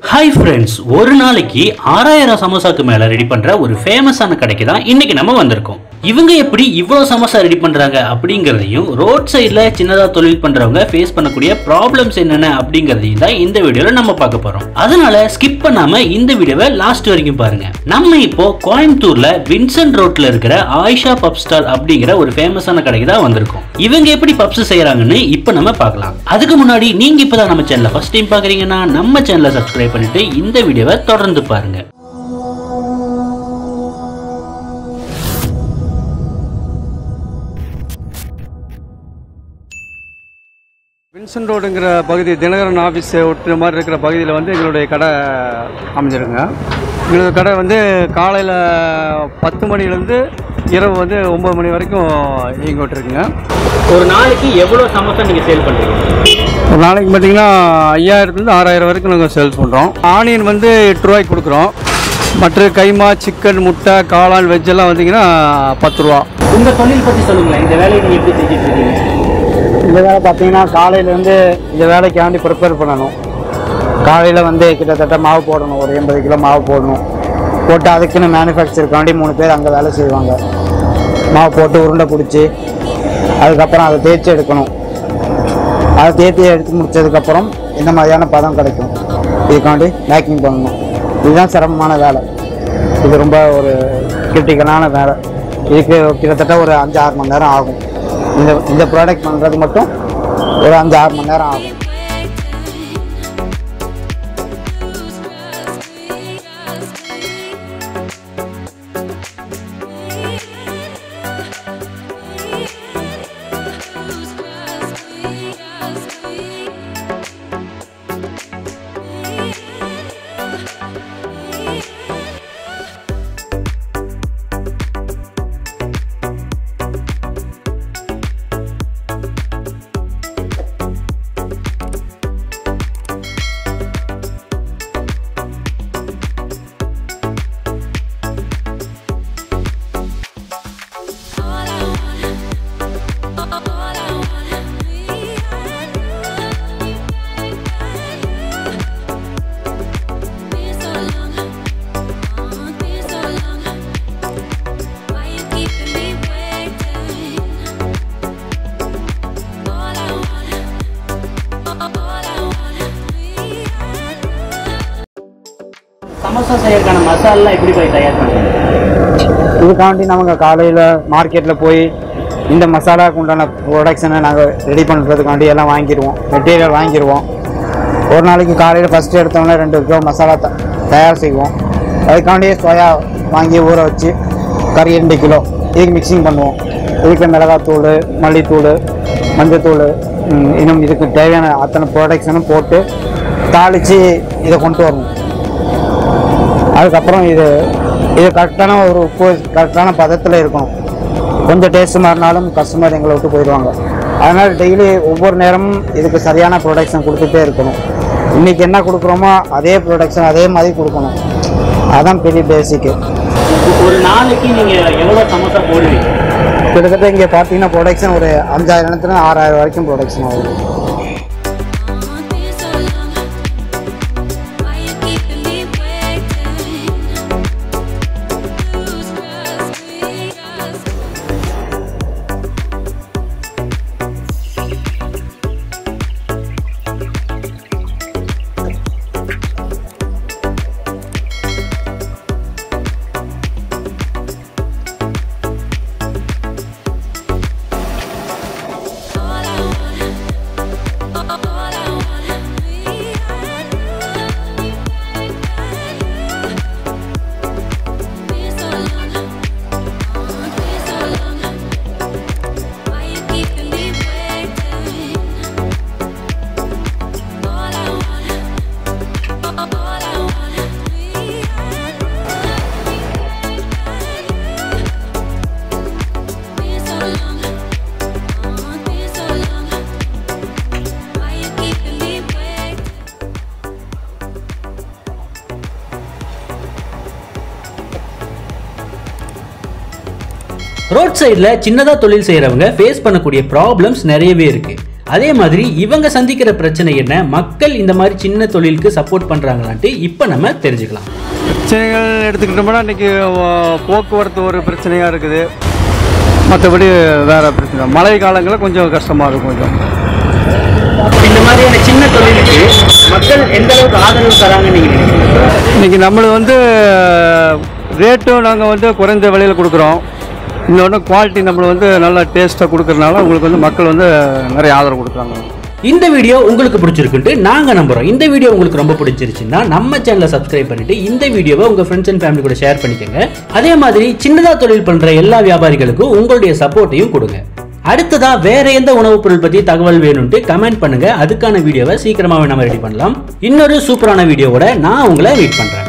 hi friends ஒரு நாளைக்கு ஆறாயிரம் சமோசாக்கு மேல ரெடி பண்ற ஒரு ஃபேமஸான கடைக்கு தான் இன்னைக்கு நம்ம வந்திருக்கோம் இவங்க எப்படி இவ்வளவு சமோசா ரெடி பண்றாங்க அப்படிங்கறதையும் ரோட் சைடுல சின்னதா தொழில் பண்றவங்க ஃபேஸ் பண்ணக்கூடிய ப்ராப்ளம்ஸ் என்னென்ன அப்படிங்கறதையும் தான் இந்த வீடியோல நம்ம பார்க்க போறோம் அதனால ஸ்கிப் பண்ணாம இந்த வீடியோவை லாஸ்ட் வரைக்கும் பாருங்க நம்ம இப்போ கோயம்புத்தூர்ல வின்சென்ட் ரோட்ல இருக்கிற ஆயிஷா பப் ஸ்டால் அப்படிங்கிற ஒரு ஃபேமஸான கடைக்கு தான் வந்திருக்கோம் இவங்க எப்படி பப்ஸ் செய்யறாங்கன்னு இப்போ நம்ம பார்க்கலாம் அதுக்கு முன்னாடி நீங்க இப்பதான் நம்ம சேனலை ஃபர்ஸ்ட் டைம் பாக்குறீங்கன்னா நம்ம சேனலை சப்ஸ்கிரைப் பண்ணிட்டு இந்த வீடியோவை தொடர்ந்து பாருங்க வின்சென்ட் ரோடுங்கிற பகுதி தினகரன் ஆஃபீஸ் ஒட்டுற மாதிரி இருக்கிற பகுதியில் வந்து எங்களுடைய கடை அமைஞ்சிருங்க எங்களோட கடை வந்து காலையில் பத்து மணிலேருந்து இரவு வந்து ஒம்பது மணி வரைக்கும் இயங்கிட்டு இருக்குங்க ஒரு நாளைக்கு எவ்வளவு சமோசா நீங்க சேல் பண்றீங்க ஒரு நாளைக்கு பார்த்தீங்கன்னா ஐயாயிரத்துலேருந்து ஆறாயிரம் வரைக்கும் நாங்கள் சேல்ஸ் பண்ணுறோம் ஆனியன் வந்து எட்டு ரூபாய்க்கு கொடுக்குறோம் மற்ற கைமா சிக்கன் முட்டை காளான் வெஜ் எல்லாம் வந்தீங்கன்னா பத்து ரூபா உங்க தொழில் பத்தி சொல்லுங்களேன் இந்த வேலையை நீங்க எப்படி செஞ்சுட்டு இருக்கீங்க இந்த வேலை பார்த்தீங்கன்னா காலையிலேருந்து இந்த வேலைக்காண்டி ப்ரிப்பேர் பண்ணணும் காலையில் வந்து கிட்டத்தட்ட மாவு போடணும் ஒரு எண்பது கிலோ மாவு போடணும் போட்டு அதுக்குன்னு மேனுஃபேக்சருக்காண்டி மூணு பேர் அங்கே வேலை செய்வாங்க மாவு போட்டு உருண்டை பிடிச்சி அதுக்கப்புறம் அதை தேய்ச்சி எடுக்கணும் அதை தேய்ச்சி எடுத்து முடிச்சதுக்கப்புறம் இந்த மாதிரியான பதம் கிடைக்கும் இதுக்காண்டி பேக்கிங் பண்ணணும் இதுதான் சிரமமான வேலை இது ரொம்ப ஒரு கிரிட்டிக்கலான வேலை இதுக்கு கிட்டத்தட்ட ஒரு அஞ்சு ஆறு மணி நேரம் ஆகும் இந்த இந்த ப்ராடக்ட் பண்ணுறது மட்டும் ஒரு அஞ்சு ஆறு மணி நேரம் ஆகும் சமோசா செய்யறதுக்கான மசாலா எப்படி போய் தயார் பண்றீங்க இதுக்காண்டி நமக்கு காலையில் மார்க்கெட்டில் போய் இந்த மசாலாவுக்கு உண்டான ப்ரொடக்ஷனை நாங்கள் ரெடி பண்ணுறதுக்காண்டி எல்லாம் வாங்கிடுவோம் மெட்டீரியல் வாங்கிடுவோம் ஒரு நாளைக்கு காலையில் ஃபஸ்ட்டு எடுத்தோடனே ரெண்டு கிலோ மசாலா த தயார் செய்வோம் அதுக்காண்டி சோயா வாங்கி ஊற வச்சு கறி ரெண்டு கிலோ இதுக்கு மிக்சிங் பண்ணுவோம் இதுக்கு மிளகாத்தூள் மல்லித்தூள் மஞ்சத்தூள் ம், இன்னும் இதுக்கு தேவையான அத்தனை ப்ரொடக்ஷனும் போட்டு தாளித்து இதை கொண்டு வரணும் அதுக்கப்புறம் இது இது கரெக்டான ஒரு உப்பு கரெக்டான பதத்தில் இருக்கணும் கொஞ்சம் டேஸ்ட் மாறினாலும் கஸ்டமர் எங்களை விட்டு போயிடுவாங்க அதனால் டெய்லி ஒவ்வொரு நேரமும் இதுக்கு சரியான ப்ரொடக்ஷன் கொடுத்துட்டே இருக்கணும் இன்றைக்கி என்ன கொடுக்குறோமோ அதே ப்ரொடக்ஷன் அதே மாதிரி கொடுக்கணும் அதான் பெரிய பேசிக்கு ஒரு நாளைக்கு நீங்க எவ்வளவு சமோசா போடுவீங்க கிட்டத்தட்ட இங்கே பார்த்தீங்கன்னா ப்ரொடக்ஷன் ஒரு அஞ்சாயிரத்துல ஆறாயிரம் வரைக்கும் ப்ரொடக்ஷன் ஆகுது ரோட் சைடில் சின்னதாக தொழில் செய்கிறவங்க ஃபேஸ் பண்ணக்கூடிய ப்ராப்ளம்ஸ் நிறையவே இருக்கு அதே மாதிரி இவங்க சந்திக்கிற பிரச்சனை என்ன மக்கள் இந்த மாதிரி சின்ன தொழிலுக்கு சப்போர்ட் பண்றாங்களான்ட்டு இப்போ நம்ம தெரிஞ்சுக்கலாம் பிரச்சனைகள் எடுத்துக்கிட்டோம்னா இன்றைக்கி போக்குவரத்து ஒரு பிரச்சனையாக இருக்குது மற்றபடி வேறு பிரச்சனை மழை காலங்களில் கொஞ்சம் கஷ்டமாக இருக்கும் கொஞ்சம் இந்த மாதிரியான சின்ன தொழிலுக்கு மக்கள் எந்த அளவுக்கு ஆதரவு தராங்க நீங்க நினைக்கிறீங்க இன்றைக்கி நம்மளுக்கு வந்து ரேட்டும் நாங்கள் வந்து குறைந்த விலையில் கொடுக்குறோம் இன்னொன்று குவாலிட்டி நம்மளுக்கு வந்து நல்லா டேஸ்ட்டாக கொடுக்கறனால உங்களுக்கு வந்து மக்கள் வந்து நிறைய ஆதரவு கொடுக்குறாங்க இந்த வீடியோ உங்களுக்கு பிடிச்சிருக்குன்ட்டு நாங்க நம்புறோம் இந்த வீடியோ உங்களுக்கு ரொம்ப பிடிச்சிருச்சுன்னா நம்ம சேனலை சப்ஸ்கிரைப் பண்ணிட்டு இந்த வீடியோவை உங்க ஃப்ரெண்ட்ஸ் அண்ட் ஃபேமிலி கூட ஷேர் பண்ணிக்கோங்க அதே மாதிரி சின்னதா தொழில் பண்ற எல்லா வியாபாரிகளுக்கும் உங்களுடைய சப்போர்ட்டையும் கொடுங்க அடுத்ததா வேற எந்த உணவுப் பொருள் பத்தி தகவல் வேணும்ட்டு கமெண்ட் பண்ணுங்க அதுக்கான வீடியோவை சீக்கிரமாவே நம்ம ரெடி பண்ணலாம் இன்னொரு சூப்பரான வீடியோவோட நான் உங்களை வெயிட் பண்றேன்